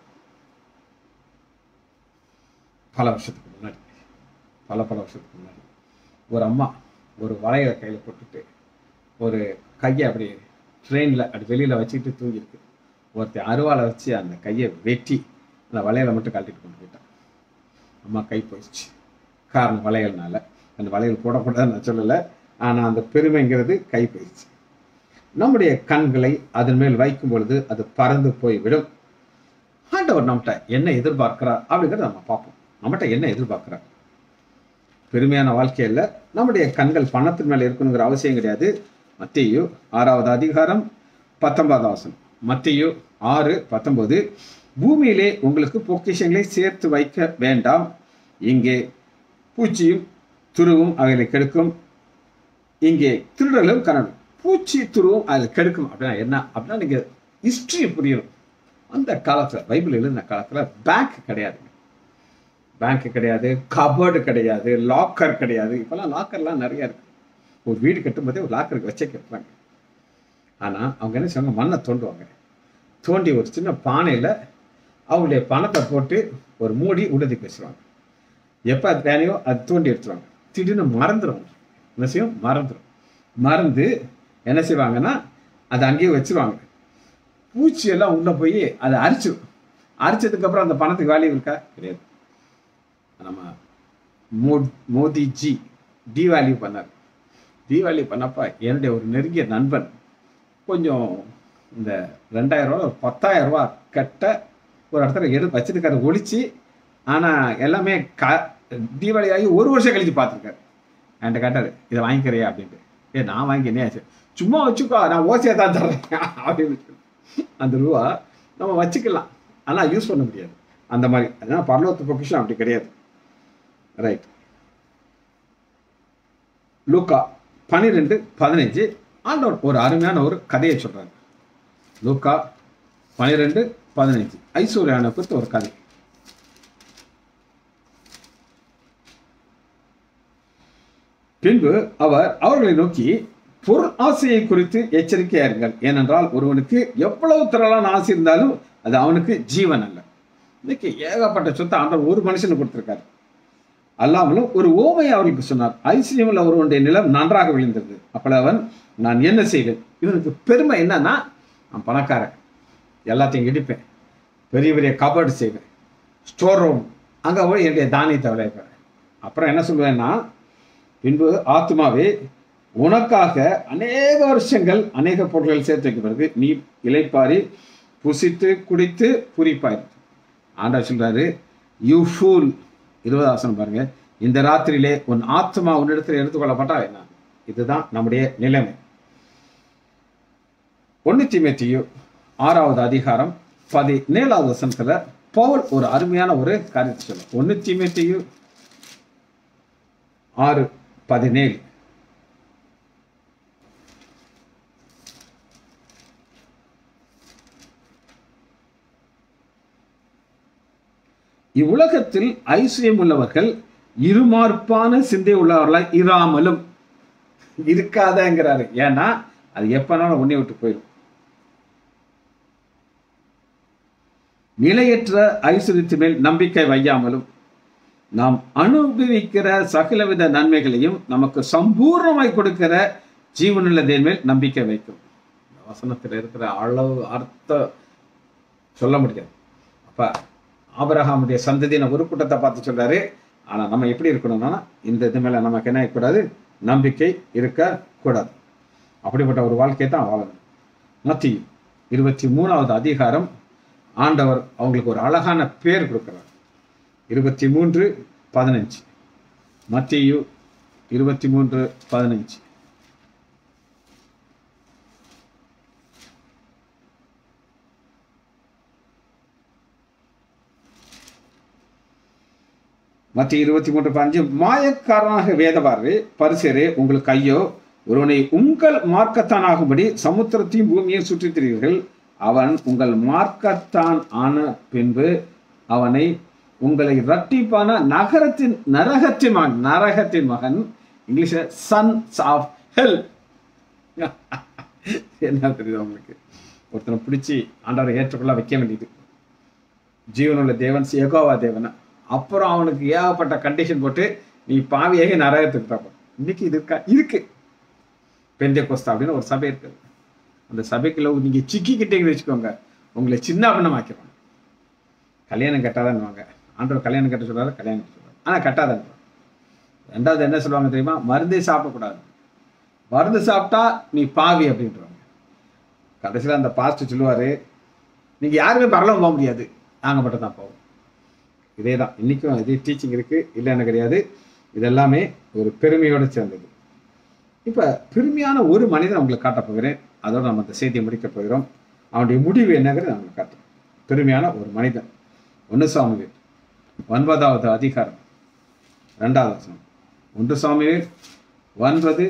Speaker 1: பல வருஷத்துக்கு முன்னாடி பல பல வருஷத்துக்கு முன்னாடி ஒரு அம்மா ஒரு வளையலை கையில போட்டுட்டு ஒரு கையை அப்படி ட்ரெயினில் அப்படி வெளியில வச்சுக்கிட்டு தூங்கியிருக்கு ஒருத்தன் அருவாளை வச்சு அந்த கையை வெட்டி அந்த வளையலை மட்டும் கழட்டிட்டு கொண்டு போயிட்டான் அம்மா கை போயிடுச்சு காரணம் வளையல்னால அந்த வளையல் போடக்கூடாதுன்னு நான் சொல்லலை ஆனால் அந்த பெருமைங்கிறது கை போயிடுச்சு நம்முடைய கண்களை அதன் மேல் வைக்கும் பொழுது அது பறந்து போய்விடும் ஆண்டவர் நம்மகிட்ட என்ன எதிர்பார்க்கிறார் அப்படிங்கிறத நம்ம பார்ப்போம் நம்மகிட்ட என்ன எதிர்பார்க்கிறார் பெருமையான வாழ்க்கையில் நம்முடைய கண்கள் பணத்தின் மேல இருக்கணுங்கிற அவசியம் கிடையாது மத்தியு ஆறாவது அதிகாரம் பத்தொன்பதாவது வசனம் மத்தியு ஆறு பத்தொன்பது பூமியிலே உங்களுக்கு பொக்கிஷங்களை சேர்த்து வைக்க வேண்டாம் இங்கே பூச்சியும் துருவும் அவைகளை கெடுக்கும் இங்கே திருடலும் கனடும் பூச்சி துருவும் அதில் கெடுக்கும் அப்படின்னா என்ன அப்படின்னா நீங்க ஹிஸ்டரி புரியணும் அந்த காலத்துல பைபிள் எழுதின காலத்துல பேங்க் கிடையாதுங்க பேங்க் கிடையாது கபோர்டு கிடையாது லாக்கர் கிடையாது இப்பெல்லாம் லாக்கர்லாம் நிறைய இருக்கு ஒரு வீடு கட்டும்போதே ஒரு லாக்கருக்கு வச்சே கட்டுறாங்க ஆனா அவங்க என்ன செய்வாங்க மண்ணை தோண்டுவாங்க தோண்டி ஒரு சின்ன பானையில அவங்களுடைய பணத்தை போட்டு ஒரு மூடி உள்ளதி பேசுவாங்க எப்போ அது வேலையோ அது தோண்டி எடுத்துருவாங்க திடீர்னு மறந்துடும் என்ன செய்யும் மறந்துடும் மறந்து என்ன செய்வாங்கன்னா அதை அங்கேயே வச்சிருவாங்க பூச்சி எல்லாம் உள்ள போய் அதை அரிச்சிடும் அரிச்சதுக்கு அப்புறம் அந்த பணத்துக்கு வேல்யூ இருக்கா கிடையாது நம்ம மோ மோதிஜி டிவேல்யூ பண்ணார் டிவேல்யூ பண்ணப்ப என்னுடைய ஒரு நெருங்கிய நண்பன் கொஞ்சம் இந்த ரெண்டாயிரம் ரூபா ஒரு பத்தாயிரம் ரூபா கட்ட ஒரு இடத்துல எடு வச்சிருக்காரு ஒழிச்சு ஆனால் எல்லாமே க தீபாவளி ஆகி ஒரு வருஷம் கழிச்சு பார்த்துருக்காரு என்கிட்ட கேட்டாரு இதை வாங்கிக்கிறியா அப்படின்ட்டு ஏ நான் வாங்கி என்ன ஆச்சு சும்மா வச்சுக்கோ நான் ஓசியாக தான் தர்றேன் அப்படின்னு சொல்லி. அந்த ரூபா நம்ம வச்சுக்கலாம் ஆனால் யூஸ் பண்ண முடியாது அந்த மாதிரி அதனால் பரலோகத்து பொக்கிஷம் அப்படி கிடையாது ரைட் லூக்கா பன்னிரெண்டு பதினஞ்சு ஆண்டவர் ஒரு அருமையான ஒரு கதையை சொல்றாரு லூக்கா பன்னிரெண்டு பதினஞ்சு ஐஸ்வர்யான குறித்த ஒரு கதை பின்பு அவர் அவர்களை நோக்கி பொருள் ஆசையை குறித்து எச்சரிக்கையா இருங்கள் ஏனென்றால் ஒருவனுக்கு எவ்வளவு திரளான ஆசை இருந்தாலும் அது அவனுக்கு ஜீவன் அல்ல இன்னைக்கு ஏகப்பட்ட சொத்தை ஆண்டவர் ஒரு மனுஷனுக்கு கொடுத்திருக்காரு அல்லாமலும் ஒரு ஓமையை அவர்களுக்கு சொன்னார் ஐஸ்வர்யமுள்ள ஒருவனுடைய நிலம் நன்றாக விழுந்தது அப்போ அவன் நான் என்ன செய்வேன் இவனுக்கு பெருமை என்னன்னா நான் பணக்காரன் எல்லாத்தையும் இடிப்பேன் பெரிய பெரிய கபோர்டு செய்வேன் ஸ்டோர் ரூம் அங்கே போய் என்னுடைய தானியத்தை விளைவிப்பேன் அப்புறம் என்ன சொல்லுவேன்னா பின்பு ஆத்மாவே உனக்காக அநேக வருஷங்கள் அநேக பொருட்கள் சேர்த்து வைக்க பிறகு நீ இலைப்பாரி புசித்து குடித்து புரிப்பாய் ஆண்டவர் சொல்றாரு யூ ஃபூல் இருபதாசனம் பாருங்க இந்த ராத்திரியிலே உன் ஆத்மா உன்னிடத்தில் எடுத்துக்கொள்ளப்பட்டா என்ன இதுதான் நம்முடைய நிலைமை ஒன்னு தீமேத்தியு ஆறாவது அதிகாரம் பதினேழாவது வசனத்துல பவுல் ஒரு அருமையான ஒரு காரியத்தை சொல்ல ஒன்னு தீமேத்தியு ஆறு பதினேழு இவ்வுலகத்தில் ஐஸ்வர்யம் உள்ளவர்கள் இருமார்ப்பான சிந்தை உள்ளவர்களாய் இராமலும் இருக்காதங்கிறாரு ஏன்னா அது எப்பனாலும் உன்னை விட்டு போயிடும் நிலையற்ற ஐஸ்வர்யத்தின் மேல் நம்பிக்கை வையாமலும் நாம் அனுபவிக்கிற சகலவித நன்மைகளையும் நமக்கு சம்பூர்ணமாய் கொடுக்கிற ஜீவனுள்ள தேவன் மேல் நம்பிக்கை வைக்கும் இந்த வசனத்தில் இருக்கிற அளவு அர்த்தம் சொல்ல முடியாது அப்ப ஆபரகாமுடைய சந்ததியின ஒரு கூட்டத்தை பார்த்து சொல்றாரு ஆனா நம்ம எப்படி இருக்கணும்னா இந்த இது மேல நமக்கு என்ன இருக்கக்கூடாது நம்பிக்கை இருக்கக்கூடாது அப்படிப்பட்ட ஒரு வாழ்க்கையை தான் வாழணும் மத்திய இருபத்தி மூணாவது அதிகாரம் ஆண்டவர் அவங்களுக்கு ஒரு அழகான பேர் கொடுக்கிறார் இருபத்தி மூன்று பதினஞ்சு மத்தியு இருபத்தி மூன்று பதினஞ்சு மத்திய இருபத்தி மூன்று பதினஞ்சு மாயக்காரனாக வேதவாரே பரிசரே உங்களுக்கு ஐயோ ஒருவனை உங்கள் மார்க்கத்தானாகும்படி சமுத்திரத்தையும் பூமியையும் சுற்றித் திரிவீர்கள் அவன் உங்கள் மார்க்கத்தான் ஆன பின்பு அவனை உங்களை ரட்டிப்பான நகரத்தின் நரகத்தின் மகன் நரகத்தின் மகன் இங்கிலீஷ்ல சன்ஸ் ஆஃப் ஹெல் என்ன தெரியுது உங்களுக்கு ஒருத்தனை பிடிச்சி ஆண்டவரை ஏற்றுக்கொள்ள வைக்க வேண்டியது ஜீவனுள்ள தேவன் ஏகோவா தேவன் அப்புறம் அவனுக்கு ஏகப்பட்ட கண்டிஷன் போட்டு நீ பாவியாக நரகத்துக்கு தான் போ. இன்னைக்கு இது இருக்கா இருக்கு பெந்தே கோஸ்தா அப்படின்னு ஒரு சபை இருக்குது அந்த சபைக்குள்ள நீங்க சிக்கிக்கிட்டீங்கன்னு வச்சுக்கோங்க உங்களை சின்ன பின்னம் ஆக்கிடுவாங்க கல்யாணம் கட்டாதன்னுவாங்க ஆண்டவர் கல்யாணம் கட்ட சொல்றாரு கல்யாணம் கட்ட சொல்றாரு ஆனா கட்டாதன் ரெண்டாவது என்ன சொல்லுவாங்க தெரியுமா மருந்தே சாப்பிடக்கூடாது மருந்து சாப்பிட்டா நீ பாவி அப்படின்றவாங்க கடைசியில் அந்த பாஸ்ட் சொல்லுவாரு நீங்க யாருமே பரலம் போக முடியாது நாங்க மட்டும் தான் போவோம் இதே தான் இன்னைக்கும் இதே டீச்சிங் இருக்கு இல்லைன்னு கிடையாது இதெல்லாமே ஒரு பெருமையோடு சேர்ந்தது இப்ப பெருமையான ஒரு மனிதன் உங்களுக்கு காட்டப் போகிறேன் அதோட நம்ம அந்த செய்தியை முடிக்கப் போகிறோம் அவனுடைய முடிவு என்னங்கிறது நான் காட்டுறேன் பெருமையான ஒரு மனிதன் ஒன்று சாமுவேல் ஒன்பதாவது அதிகாரம் ரெண்டாவது வசனம் ஒன்று சாமுவேல் ஒன்பது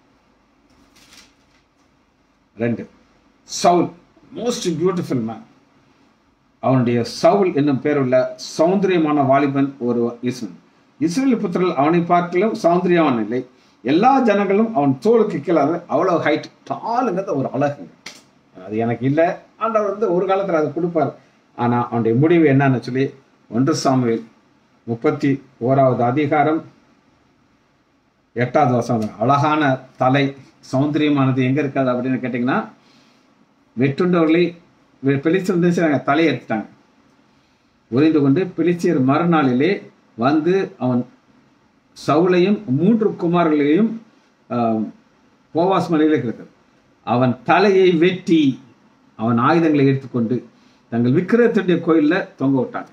Speaker 1: ரெண்டு சவுல் மோஸ்ட் பியூட்டிஃபுல் மேன் அவனுடைய சவுல் என்னும் பேருள்ள சௌந்தரியமான வாலிபன் ஒரு இஸ்ரன் இஸ்ரேல் புத்திரர்கள் அவனை பார்க்கலும் சௌந்தரியவான் இல்லை எல்லா ஜனங்களும் அவன் தோளுக்கு கீழாத அவ்வளவு ஹைட் டாலுங்கிறது ஒரு அழகுங்க அது எனக்கு இல்லை ஆண்டவர் வந்து ஒரு காலத்தில் அதை கொடுப்பார் ஆனா அவனுடைய முடிவு என்னன்னு சொல்லி ஒன்று சாமுவேல் முப்பத்தி ஓராவது அதிகாரம் எட்டாவது வருஷம் அழகான தலை சௌந்தரியமானது எங்க இருக்காது அப்படின்னு கேட்டிங்கன்னா வெட்டுண்டவர்களை பிலிச்சிருந்துச்சு தலையை எடுத்துட்டாங்க உறைந்து கொண்டு பிலிச்சியர் மறுநாளிலே வந்து அவன் சவுலையும் மூன்று குமாரர்களையும் ஆஹ், போவாஸ் மலையில் இருக்கிறது அவன் தலையை வெட்டி அவன் ஆயுதங்களை எடுத்துக்கொண்டு தங்கள் விக்கிரத்துடைய கோயில்ல தொங்க விட்டாங்க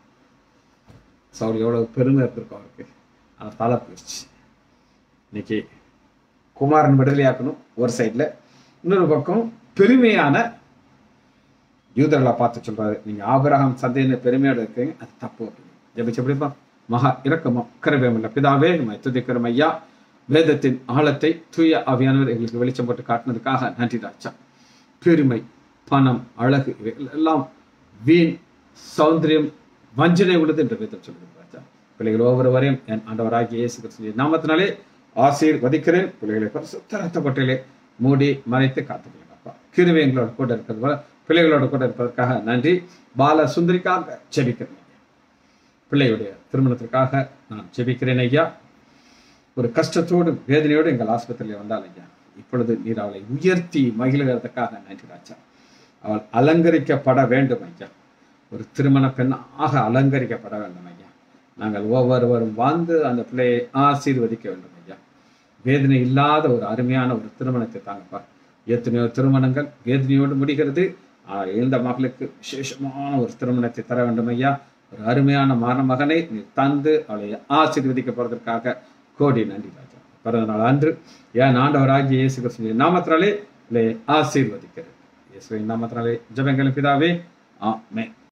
Speaker 1: சவுல் எவ்வளவு பெருமை இருந்திருக்கும் அவருக்கு அந்த தலை போயிடுச்சு இன்னைக்கு குமாரன் விடுதலையாக்கணும் ஒரு சைடில் இன்னொரு பக்கம் பெருமையான யூதர்களை பார்த்து சொல்றாரு நீங்க ஆபிரகாம் சந்தையின பெருமையோட இருக்கீங்க அது தப்பு அப்படின்னு ஜெபிச்சு எப்படிப்பா மகா இரக்கமும் கருவேம் இல்லை பிதாவே நம்ம துதிக்கிறோம் ஐயா வேதத்தின் ஆழத்தை தூய ஆவியானவர் எங்களுக்கு வெளிச்சம் போட்டு காட்டினதுக்காக நன்றி ராஜா பெருமை பணம் அழகு இவைகள் எல்லாம் வீண் சௌந்தரியம் வஞ்சனை உள்ளது என்று வேதம் சொல்லுது ராஜா பிள்ளைகள் ஒவ்வொருவரையும் என் ஆண்டவராகிய இயேசு கிறிஸ்துவின் நாமத்தினாலே ஆசீர் வதிக்கிறேன் பிள்ளைகளை பரிசுத்த ரத்த கொட்டையிலே மூடி மறைத்து காத்துக்கொள்ளுங்கப்பா கிருவை எங்களோட கூட இருக்கிறது போல பிள்ளைகளோட கூட இருப்பதற்காக நன்றி பால சுந்தரிக்காக ஜெபிக்கிறேன் ஐயா. பிள்ளையுடைய திருமணத்திற்காக நான் ஜெபிக்கிறேன் ஐயா ஒரு கஷ்டத்தோடு வேதனையோடு எங்கள் ஆஸ்பத்திரியில் வந்தால் ஐயா இப்பொழுது நீர் அவளை உயர்த்தி மகிழ்கிறதுக்காக நன்றி ராஜா அவள் அலங்கரிக்கப்பட வேண்டும் ஐயா ஒரு திருமண பெண்ணாக அலங்கரிக்கப்பட வேண்டும் ஐயா நாங்கள் ஒவ்வொருவரும் வாழ்ந்து அந்த பிள்ளையை ஆசீர்வதிக்க வேண்டும் ஐயா வேதனை இல்லாத ஒரு அருமையான ஒரு திருமணத்தை தாங்கப்பா எத்தனையோ திருமணங்கள் வேதனையோடு முடிகிறது ஆனால் இந்த மகளுக்கு விசேஷமான ஒரு திருமணத்தை தர வேண்டும் ஐயா ஒரு அருமையான மரண மகனை நீ தந்து அவளை ஆசீர்வதிக்க போறதற்காக கோடி நன்றி ராஜா பிறந்த நாள் அன்று என் ஆண்டவராகிய இயேசு கிறிஸ்துவின் நாமத்தினாலே இல்லை ஆசீர்வதிக்கிறது இயேசுவின் நாமத்தினாலே ஜெபங்களின் பிதாவே ஆமென்